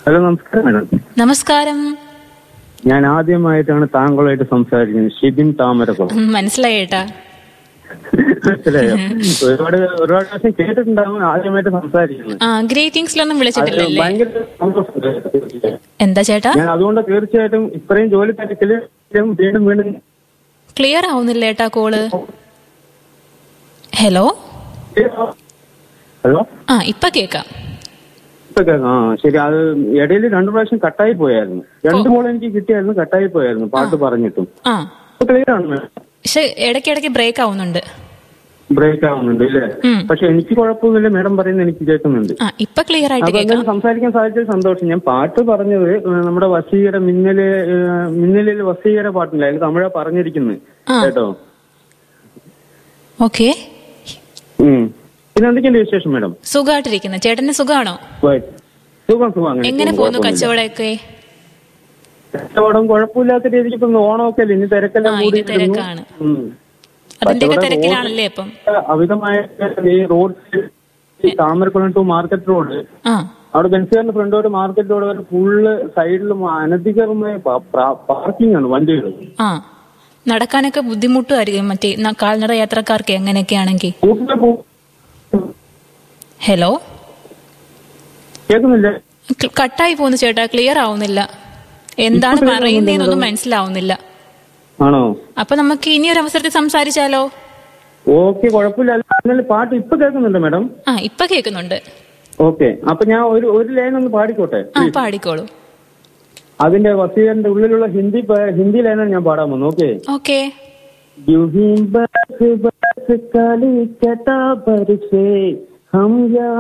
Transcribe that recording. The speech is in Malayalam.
ഹലോ നമസ്കാരം മാഡം നമസ്കാരം ഞാൻ ആദ്യമായിട്ടാണ് താങ്കളുമായിട്ട് സംസാരിക്കുന്നത് ഷിബിൻ താമരക്കുളം ഉം, മനസ്സിലായി ഏട്ടാ മനസ്സിലായോ ഒരുപാട് ഒരുപാട് പ്രാവശ്യം കേട്ടിട്ടുണ്ടാവും ആദ്യമായിട്ട് സംസാരിക്കുന്നത് ആ ഗ്രീറ്റിംഗ്സിലൊന്നും അത് വിളിച്ചിട്ടില്ലല്ലേ ഭയങ്കര സന്തോഷമുണ്ട്. എന്താ ചേട്ടാ ഞാൻ അതുകൊണ്ട് തീർച്ചയായിട്ടും ഇത്രയും ജോലി തിരക്കില് വീണ്ടും വീണ്ടും ക്ലിയർ ആവുന്നില്ല ഏട്ടാ കോള് ഹലോ ഹലോ ആ ഇപ്പൊ കേക്കാം ഇപ്പൊ കേൾക്കാം. ആ ശരി അത് ഇടയിൽ രണ്ടു പ്രാവശ്യം കട്ടായി പോയായിരുന്നു രണ്ട് മോൾ എനിക്ക് കിട്ടിയായിരുന്നു കട്ടായി പോയായിരുന്നു പാട്ട് പറഞ്ഞിട്ടും ആ ഇപ്പൊ ക്ലിയർ ആണ് പക്ഷെ ഇടയ്ക്കിടയ്ക്ക് ബ്രേക്ക് ആവുന്നുണ്ട് ബ്രേക്ക് ആവുന്നുണ്ട് ഇല്ലേ ഉം. പക്ഷെ എനിക്ക് കുഴപ്പമൊന്നുമില്ല മേഡം പറയുന്നത് എനിക്ക് കേൾക്കുന്നുണ്ട് ആ ഇപ്പൊ ക്ലിയർ ആയിട്ട് അപ്പൊ കേക്കാം എന്തായാലും സംസാരിക്കാൻ സാധിച്ചത് സന്തോഷം ഞാൻ പാട്ട് പറഞ്ഞത് ഏഹ്, നമ്മുടെ വസീകര മിന്നല് ഏഹ്, മിന്നലിൽ വസീകര പാട്ടില്ല അതിൽ തമിഴ പറഞ്ഞിരിക്കുന്നത് ആ. കേട്ടോ ഓക്കെ ഉം. പിന്നെ എന്തൊക്കെയുണ്ട് വിശേഷം മേഡം സുഖമായിട്ടിരിക്കുന്നു ചേട്ടന് സുഖമാണോ Right. സുഖം സുഖം അങ്ങനെ എങ്ങനെ പോകുന്നു, പോകുന്നു കുഴപ്പമൊന്നുമില്ല. കച്ചവടമൊക്കെ കച്ചവടം കുഴപ്പമില്ലാത്ത രീതിക്ക് ഇപ്പൊ ഓണമൊക്കെ അല്ലേ ഇനി തിരക്കെല്ലാം ആ, ഇനി കൂടി തിരക്കാണ്. അതിന്റെയൊക്കെ കച്ചവടം തിരക്കിലാണല്ലേ ഇപ്പം അമിതമായ ഈ റോഡ് ഈ താമരക്കുളം ടു മാർക്കറ്റ് റോഡ് ആ അവിടെ ബെൻസുകാരുടെ ഫ്രണ്ടോട്ട് മാർക്കറ്റ് റോഡ് വരെ ഫുള്ള് സൈഡിലും അനധികൃതമായ പാർക്കിംഗ് ആണ് വണ്ടികൾ ആ നടക്കാനൊക്കെ ബുദ്ധിമുട്ടുമായിരിക്കും മറ്റേ ന- കാൽനട യാത്രക്കാർക്ക് എങ്ങനെയൊക്കെ ആണെങ്കിൽ കൂട്ടിലെ പോ- ഹലോ കേൾക്കുന്നില്ല ക- കട്ടായി പോകുന്നു ചേട്ടാ ക്ലിയർ ആവുന്നില്ല എന്താണ് ഇപ്പൊ clear പറയുന്നതെന്നൊന്നും മനസ്സിലാവുന്നില്ല ആണോ അപ്പൊ നമുക്ക് ഇനി ഒരു അവസരത്തിൽ സംസാരിച്ചാലോ ഓക്കെ കുഴപ്പമില്ല എന്നാലും പാട്ട് ഇപ്പൊ കേൾക്കുന്നുണ്ട് മാഡം ആ ഇപ്പൊ കേൾക്കുന്നുണ്ട് ഓക്കെ അപ്പൊ ഞാൻ ഒരു ഒരു ലൈൻ ഒന്ന് പാടിക്കോട്ടെ ആ പാടിക്കോളൂ അതിന്റെ വസീകരന്റെ ഉള്ളിലുള്ള ഹിന്ദി പ- ഹിന്ദി ലൈനാണ് ഞാൻ പാടാൻ പോകുന്നത് ഓക്കെ ഓക്കെ यूं ही बस बस कली कटा पर से हम या